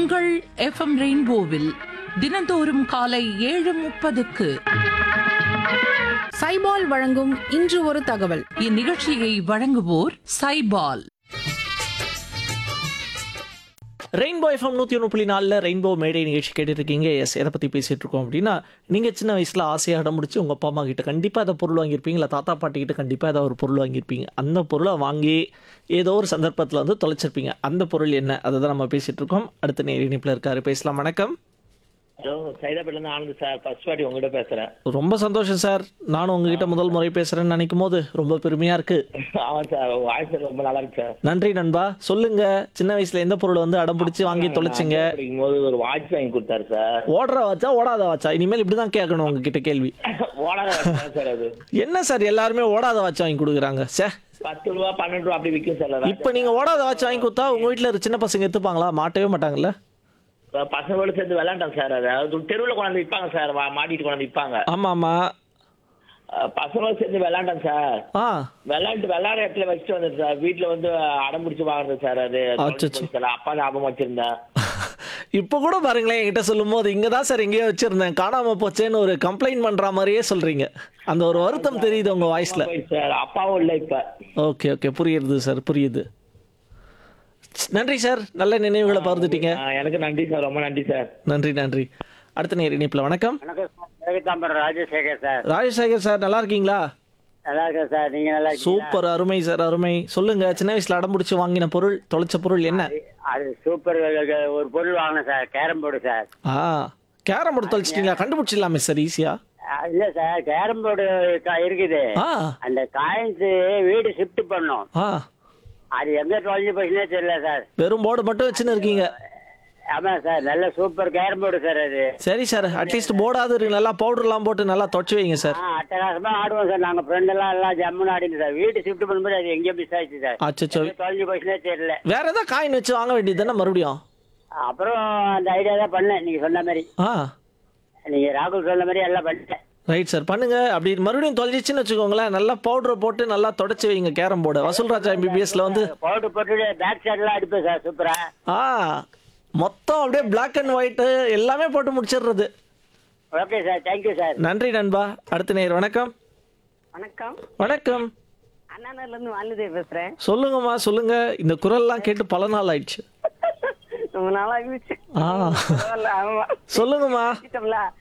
உங்கள் எஃப்எம் ரெயின்போவில் தினந்தோறும் காலை ஏழு முப்பதுக்கு சைபால் வழங்கும் இன்று ஒரு தகவல் இந்நிகழ்ச்சியை வழங்குவோர் சைபால் ரெயின்போ எஃப்எம் நூற்றி ஒன்று புள்ளி நாலில் ரெயின்போ மேடை நிகழ்ச்சி கேட்டுட்டு இருக்கீங்க எஸ் எதை பற்றி பேசிகிட்டு இருக்கோம் அப்படின்னா நீங்கள் சின்ன வயசில் ஆசையாக அடம் முடிச்சு உங்கள் அப்பா அம்மா கிட்ட கண்டிப்பாக அதை பொருள் வாங்கியிருப்பீங்க இல்லை தாத்தா பாட்டி கிட்ட கண்டிப்பாக ஏதாவது ஒரு பொருள் வாங்கியிருப்பீங்க அந்த பொருளை வாங்கி ஏதோ ஒரு சந்தர்ப்பத்தில் வந்து தொலைச்சிருப்பீங்க அந்த பொருள் என்ன அதை தான் நம்ம பேசிகிட்டு இருக்கோம் அடுத்த நேர் இணைப்பில் இருக்காரு பேசலாம் வணக்கம் ஹலோ சைதாப்பேட்டிலேருந்து ஆனந்த் சார் ஃபர்ஸ்ட் வாட்டி உங்ககிட்ட பேசுகிறேன் ரொம்ப சந்தோஷம் சார் நானும் உங்ககிட்ட முதல் முறை பேசுகிறேன்னு நினைக்கும் போது ரொம்ப பெருமையாக இருக்குது ஆமாம் சார் வாய்ஸ் ரொம்ப நல்லா இருக்கு சார் நன்றி நண்பா சொல்லுங்க சின்ன வயசுல எந்த பொருள் வந்து அடம் பிடிச்சி வாங்கி தொலைச்சிங்க படிக்கும் போது ஒரு வாட்ச் வாங்கி கொடுத்தாரு சார் ஓடுற வாச்சா ஓடாத வாச்சா இனிமேல் இப்படி தான் கேட்கணும் உங்ககிட்ட கேள்வி ஓடாத watch தான் சார் அது என்ன சார் எல்லாருமே ஓடாத வாட்ச் வாங்கி கொடுக்குறாங்க சே பத்து ரூபா பன்னெண்டு ரூபா அப்படி விற்கும் சார் இப்போ நீங்க ஓடாத வாட்ச் வாங்கி கொடுத்தா உங்க வீட்டில் இருக்க சின்ன பசங்க எடுத்துப்பாங்களா மாட்டவே மாட்டாங்கல்ல பசங்களோட சேர்ந்து விளையாண்டோம் சார் அது அது தெருவில் கொண்டாந்து விற்பாங்க சார் வா- மாட்டிட்டு கொண்டாந்து விற்பாங்க ஆமா ஆமா பசங்களோட சேர்ந்து விளையாண்டோம் சார் ஆ விளையாண்டு விளையாட இடத்துல வச்சுட்டு வந்தது சார் வீட்டில் வந்து அடம் பிடிச்சி வாங்குறது சார் அது தொலைஞ்சு அச்சச்சோ. போச்சு சார் அப்பா ஞாபகம் வச்சிருந்தேன் இப்போ கூட பாருங்களேன் என்கிட்ட சொல்லும் போது இங்கே தான் சார் எங்கேயோ வச்சிருந்தேன் காணாம போச்சேன்னு ஒரு கம்ப்ளைண்ட் பண்ற மாதிரியே சொல்றீங்க அந்த ஒரு வருத்தம் தெரியுது உங்க வாய்ஸ்ல போயிடுச்சு சார் அப்பாவும் இல்லை இப்போ ஓகே ஓகே புரியுது சார் புரியுது நன்றி சார் நல்ல நினைவுகளை பகிர்ந்துட்டீங்க எனக்கு நன்றி சார் ரொம்ப நன்றி சார் நன்றி நன்றி அடுத்த நேர் இணைப்பில் வணக்கம் வணக்கம் sir Jagadambaram Rajasekar sir Rajasekar sir நல்லா இருக்கீங்களா நல்லா இருக்கேன் சார் நீங்க நல்லா இருக்கீங்களா? சூப்பர் அருமை சார் அருமை சொல்லுங்க சின்ன வயசுல அடம் பிடிச்சி வாங்கின பொருள் தொலைச்ச பொருள் என்ன அது சூப்பர் ஒரு பொருள் வாங்கினேன் சார் கேரம் போர்டு சார் ஆ கேரம் போர்டு தொலைச்சிட்டீங்களா கண்டுபிடிச்சிடலாமே சார் ஈஸியா அஹ் இல்ல சார் கேரம் போர்டு இருக்குது ஆ அந்த காயின்ஸ் வீடு ஷிஃப்ட் பண்ணோம் ஆ அது எங்க தொலைஞ்சு போச்சுன்னே தெரியல சார் வெறும் போர்டு மட்டும் வச்சுன்னு இருக்கீங்க ஆமா சார் நல்ல சூப்பர் கேரம் போர்டு சார் அது சரி சார் அட்லீஸ்ட் போர்டாவது இருக்கு நல்லா பவுடர்லாம் போட்டு நல்லா தொடச்சி வைங்க சார் ஆ அட்டகாசமா ஆடுவோம் சார் நாங்க ஃப்ரெண்ட் எல்லாம் எல்லாம் ஜம்முன்னு ஆடினோம் சார் வீடு ஷிஃப்ட் பண்ணும்போது அது எங்கேயோ மிஸ் ஆயிடுச்சு சார் அச்சச்சோ எங்க தொலைஞ்சு போச்சுன்னே தெரியல வேற ஏதாவது காயின் வச்சு வாங்க வேண்டியது தானே மறுபடியும் அப்புறம் அந்த ஐடியா தான் பண்ணேன் நீங்க சொன்ன மாதிரி ஆ நீங்க ராகுல் சொன்ன மாதிரி எல்லாம் பண்ணிட்டேன் ரைட் சார் பண்ணுங்க அப்படி மறுபடியும் தொலைச்சிச்சுன்னு வச்சுக்கோங்களேன் நல்லா பவுடரை போட்டு நல்லா தொடச்சி வைங்க கேரம் போர்டு வசூல் ராஜா எம்பிபிஎஸ்ல வந்து பவுடர் போட்டு பேக் சைட்லாம் அடிப்பேன் சார் சூப்பரா ஆ மொத்தம் அப்படியே Black அண்ட் ஒயிட்டு எல்லாமே போட்டு முடிச்சிடுறது ஓகே சார் தேங்க்யூ சார் நன்றி நண்பா அடுத்த நேர் வணக்கம் வணக்கம் வணக்கம் அண்ணாநகர்ல இருந்து வாலிதே பேசுறேன் சொல்லுங்கம்மா சொல்லுங்க இந்த குரல்லாம் கேட்டு பல நாள் ஆயிடுச்சு ரொம்ப நாளாகிடுச்சு ஆ பரவாயில்ல, ஆமா சொல்லுங்கம்மா வச்சிட்டோம்ல